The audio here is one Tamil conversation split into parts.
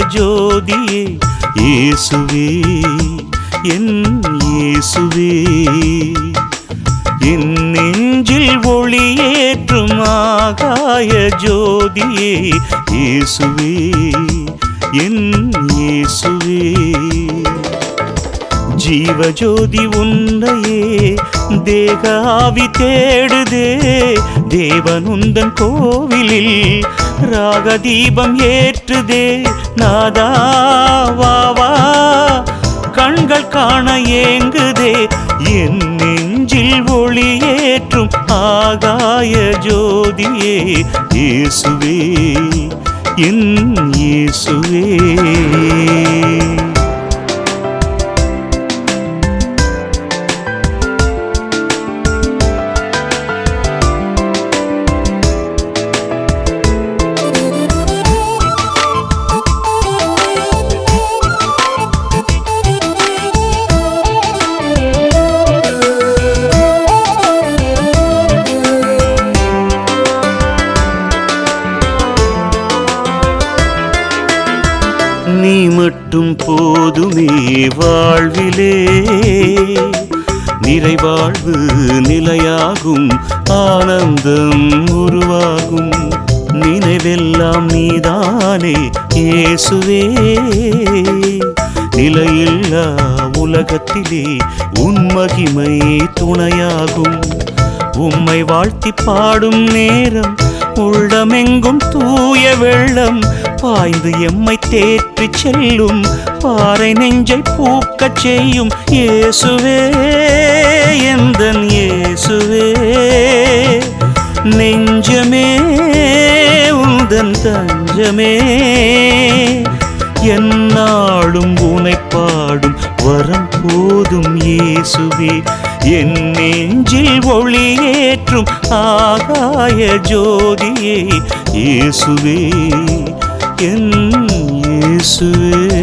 ஜோதியே இயேசுவே என் இயேசுவே என் நெஞ்சில் ஒளியேற்றும் ஆகாய ஜோதியே இயேசுவே என் இயேசுவே ஜீவஜோதி உன்னையே தேகாவி தேடுதே தேவனுந்தன் கோவிலில் ராகதீபம் ஏற்றுதே நாதா வா வா கண்கள் காண ஏங்குதே என் நெஞ்சில் ஒளியேற்றும் ஆகாய ஜோதியே இயேசுவே என் இயேசுவே நீ மட்டும் போதுமே வாழ்விலே நிறைவாழ்வு நிலையாகும் ஆனந்தம் உருவாகும் நினைவெல்லாம் நீதானே இயேசுவே நிலையில்லா உலகத்திலே உன் மகிமை துணையாகும் உம்மை வாழ்த்தி பாடும் நேரம் உள்ளமெங்கும் தூய வெள்ளம் பாய்ந்து எம்மை தேற்றி செல்லும் பாறை நெஞ்சை பூக்கச் செய்யும் இயேசுவே எந்தன் இயேசுவே நெஞ்சமே உந்தன் தஞ்சமே என்னாலும் உனை பாடும் வரம் போதும் இயேசுவே என் நெஞ்சில் ஒளியேற்றும் ஆகாய ஜோதியே இயேசுவே என் இயேசுவே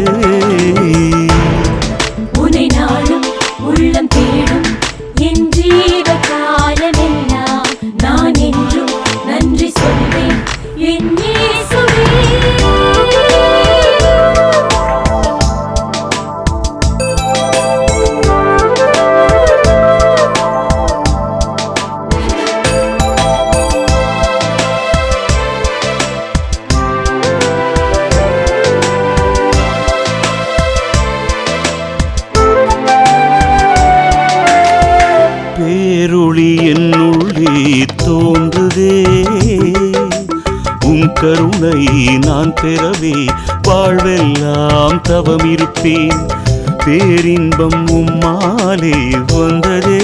உனை நாளும் உள்ளம் தேடும் என் ஜீவ காலமெல்லாம் நான் என்றும் நன்றி சொல்வேன் என் இயேசுவே பேரொளி என்னுள்ளே தோன்றுதே உன் கருணை நான் பெறவே வாழ்வெல்லாம் தவம் இருப்பேன் பேரின்பம் உம்மாலே வந்ததே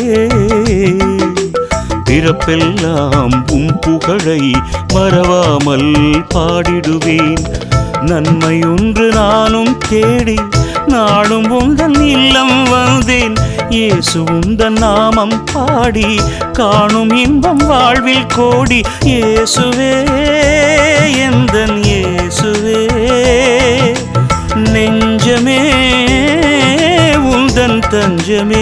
பிறப்பெல்லாம் உம் புகழை மறவாமல் பாடிடுவேன் நன்மை ஒன்று நானும் தேடி நாளும் உந்தன் இல்லம் வந்தேன் இயேசு உந்தன் நாமம் பாடி காணும் இன்பம் வாழ்வில் கோடி இயேசுவே எந்தன் இயேசுவே நெஞ்சமே உந்தன் தஞ்சமே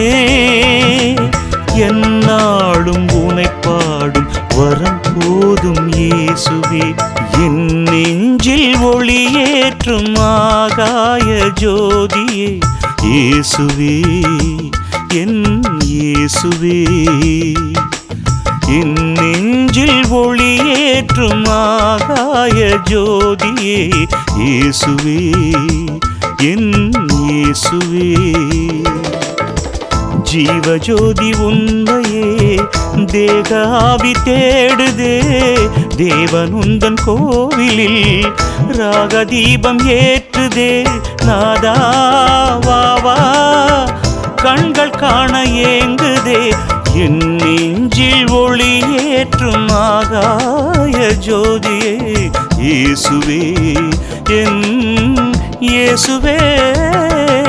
என்னாலும் உனை பாடும் வரம் போதும் இயேசுவே என் நெஞ்சில் ஒளியேற்றும் ஆகாய ஜோதியே இயேசுவே என் இயேசுவே என் நெஞ்சில் ஒளியேற்றும் ஆகாய ஜோதியே இயேசுவே என் இயேசுவே ஜீவஜோதி உன்னையே தேகாவி தேடுதே தேவனுந்தன் கோவிலில் ராகதீபம் ஏற்றுதே நாதா வா வா கண்கள் காண ஏங்குதே என் நெஞ்சில் ஒளியேற்றும் ஆகாய ஜோதியே இயேசுவே என் இயேசுவே